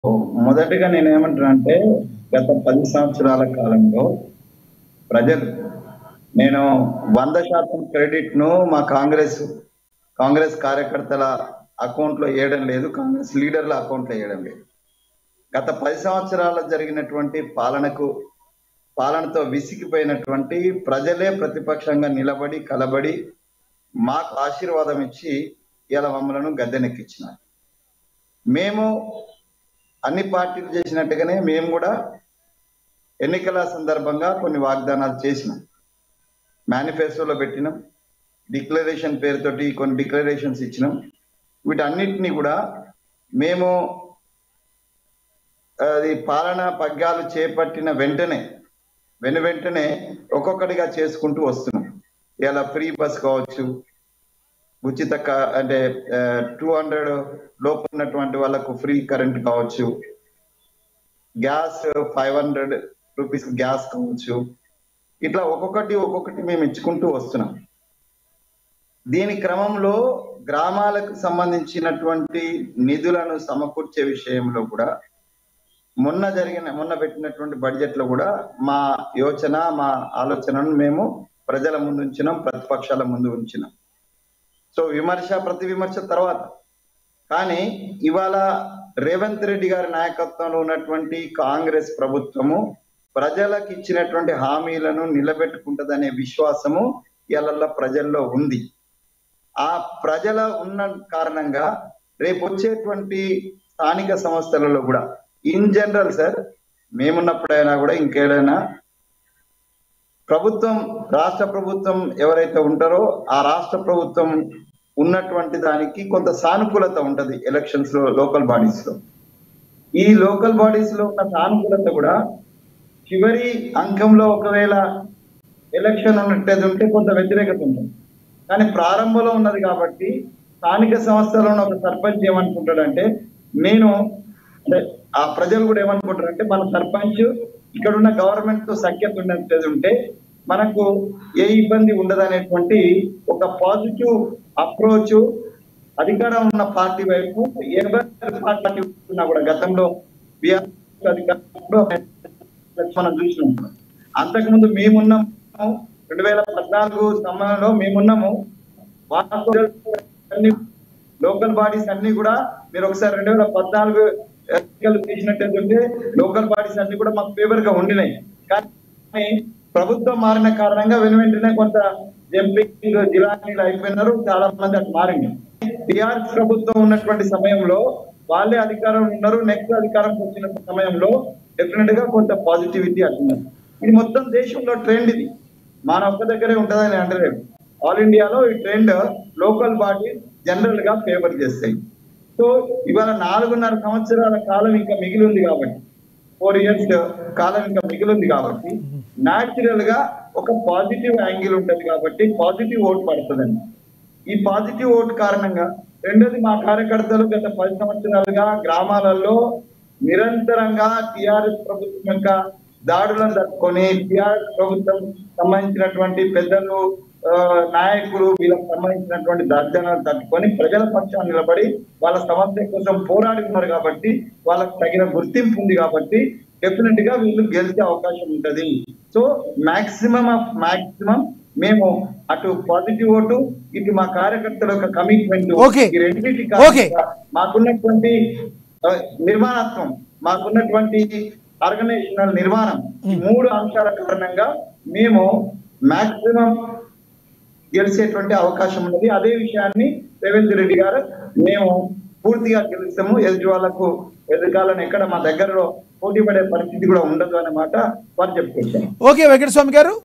మొదటిగా నేను ఏమంటున్నానంటే గత పది సంవత్సరాల కాలంలో ప్రజలు నేను వంద శాతం క్రెడిట్ ను మా కాంగ్రెస్ కాంగ్రెస్ కార్యకర్తల అకౌంట్ లో వేయడం లేదు కాంగ్రెస్ లీడర్ల అకౌంట్ లో వేయడం లేదు గత పది సంవత్సరాల జరిగినటువంటి పాలనకు పాలనతో విసిగిపోయినటువంటి ప్రజలే ప్రతిపక్షంగా నిలబడి కలబడి మాకు ఆశీర్వాదం ఇచ్చి ఇలా మమ్మలను గద్దెనెక్కించినారు మేము అన్ని పార్టీలు చేసినట్టుగానే మేము కూడా ఎన్నికల సందర్భంగా కొన్ని వాగ్దానాలు చేసినాం మేనిఫెస్టోలో పెట్టినాం డిక్లరేషన్ పేరుతోటి కొన్ని డిక్లరేషన్స్ ఇచ్చినాం వీటన్నిటిని కూడా మేము అది పాలన పగ్గాలు చేపట్టిన వెంటనే వెను వెంటనే ఒక్కొక్కటిగా చేసుకుంటూ వస్తున్నాం ఇలా ఫ్రీ బస్ కావచ్చు ఉచిత క- అంటే టూ హండ్రెడ్ లోపు ఉన్నటువంటి వాళ్ళకు ఫ్రీ కరెంట్ కావచ్చు gas five hundred rupees gas కావచ్చు ఇట్లా ఒక్కొక్కటి ఒక్కొక్కటి మేము ఇచ్చుకుంటూ వస్తున్నాం దీని క్రమంలో గ్రామాలకు సంబంధించినటువంటి నిధులను సమకూర్చే విషయంలో కూడా మొన్న జరిగిన మొన్న పెట్టినటువంటి బడ్జెట్ లో కూడా మా యోచన మా ఆలోచనను మేము ప్రజల ముందు ఉంచినాం ప్రతిపక్షాల ముందు ఉంచినాం సో విమర్శ ప్రతి విమర్శ తర్వాత కానీ ఇవాళ రేవంత్ రెడ్డి గారి నాయకత్వంలో ఉన్నటువంటి కాంగ్రెస్ ప్రభుత్వము ప్రజలకు ఇచ్చినటువంటి హామీలను నిలబెట్టుకుంటదనే విశ్వాసము ఇవాళ ప్రజల్లో ఉంది ఆ ప్రజల ఉన్న కారణంగా రేపు వచ్చేటువంటి స్థానిక సంస్థలలో కూడా ఇన్ జనరల్ సార్ మేమున్నప్పుడైనా కూడా ఇంకేడైనా ప్రభుత్వం రాష్ట్ర ప్రభుత్వం ఎవరైతే ఉంటారో ఆ రాష్ట్ర ప్రభుత్వం ఉన్నటువంటి దానికి కొంత సానుకూలత ఉంటది ఎలక్షన్స్ లో లోకల్ బాడీస్ లో ఈ లోకల్ బాడీస్ లో ఉన్న సానుకూలత కూడా చివరి అంకంలో ఒకవేళ ఎలక్షన్ ఉన్నట్టేది ఉంటే కొంత వ్యతిరేకత ఉంటుంది కానీ ప్రారంభంలో ఉన్నది కాబట్టి స్థానిక సంస్థలో ఉన్న ఒక సర్పంచ్ ఏమనుకుంటాడంటే నేను అంటే ఆ ప్రజలు కూడా ఏమనుకుంటారంటే మన సర్పంచ్ ఇక్కడ ఉన్న గవర్నమెంట్ తో సఖ్యత ఉన్నట్టు ఉంటే మనకు ఏ ఇబ్బంది ఉండదనేటువంటి ఒక పాజిటివ్ అప్రోచ్ అధికారం ఉన్న పార్టీ వైపు ఏ పార్టీ ఉన్నా కూడా గతంలో బీఆర్ అధికారంలో మనం చూసినాం అంతకుముందు మేమున్నాము రెండు వేల పద్నాలుగు సమయంలో మేమున్నాము అన్ని లోకల్ బాడీస్ అన్ని కూడా మీరు ఒకసారి రెండు వేల పద్నాలుగు ఎన్నికలు తీసినట్టయితే లోకల్ బాడీస్ అన్ని కూడా మాకు ఫేవర్ గా ఉండినాయి కానీ ప్రభుత్వం మారిన కారణంగా వెను వెంటనే కొంత జంపింగ్ జిల్లానీలు అయిపోయినారు చాలా మంది అటు మారింది టిఆర్ఎస్ ప్రభుత్వం ఉన్నటువంటి సమయంలో వాళ్ళే అధికారం ఉన్నారు నెక్స్ట్ అధికారం వచ్చిన సమయంలో డెఫినెట్ గా కొంత పాజిటివిటీ అంటున్నారు ఇది మొత్తం దేశంలో ట్రెండ్ ఇది మన ఒక్క దగ్గరే ఉంటుందని అంటలేదు ఆల్ ఇండియాలో ఈ ట్రెండ్ లోకల్ బాడీ జనరల్ గా ఫేవర్ చేస్తాయి సో ఇవాళ నాలుగున్నర సంవత్సరాల కాలం ఇంకా మిగిలి ఉంది కాబట్టి ఫోర్ ఇయర్స్ కాలం ఇంకా మిగిలి ఉంది కాబట్టి న్యాచురల్ గా ఒక పాజిటివ్ యాంగిల్ ఉంటది కాబట్టి పాజిటివ్ ఓట్ పడుతుందండి ఈ పాజిటివ్ ఓట్ కారణంగా రెండోది మా కార్యకర్తలు గత పది సంవత్సరాలుగా గ్రామాలలో నిరంతరంగా టిఆర్ఎస్ ప్రభుత్వం యొక్క దాడులను తట్టుకొని టిఆర్ఎస్ ప్రభుత్వం సంబంధించినటువంటి పెద్దలు ఆ, నాయకులు వీళ్ళకి సంబంధించినటువంటి దర్జనాలు తట్టుకొని ప్రజల పక్షాన్ని నిలబడి వాళ్ళ సమస్య కోసం పోరాడి ఉన్నారు కాబట్టి వాళ్ళకి తగిన గుర్తింపు ఉంది కాబట్టి డెఫినెట్ గా వీళ్ళు గెలిచే అవకాశం ఉంటది సో మాక్సిమం ఆఫ్ మాక్సిమం మేము అటు పాజిటివ్ ఓటు ఇటు మా కార్యకర్తల యొక్క కమిట్మెంట్ Okay. ఈ రెండింటి Okay. కారణంగా మాకున్నటువంటి ఆ, నిర్మాణత్వం మాకున్నటువంటి ఆర్గనైజేషనల్ నిర్మాణం ఈ మూడు అంశాల కారణంగా మేము మాక్సిమం గెలిచేటువంటి అవకాశం ఉన్నది అదే విషయాన్ని రేవంత్ రెడ్డి గారు మేము పూర్తిగా గెలుస్తాము ఎదుటి వాళ్ళకు ఎదుర్కాలని ఎక్కడ మా దగ్గరలో పోటీ పడే పరిస్థితి కూడా ఉండదు అనే మాట వారు చెప్పుకొచ్చారు ఓకే వెంకటస్వామి గారు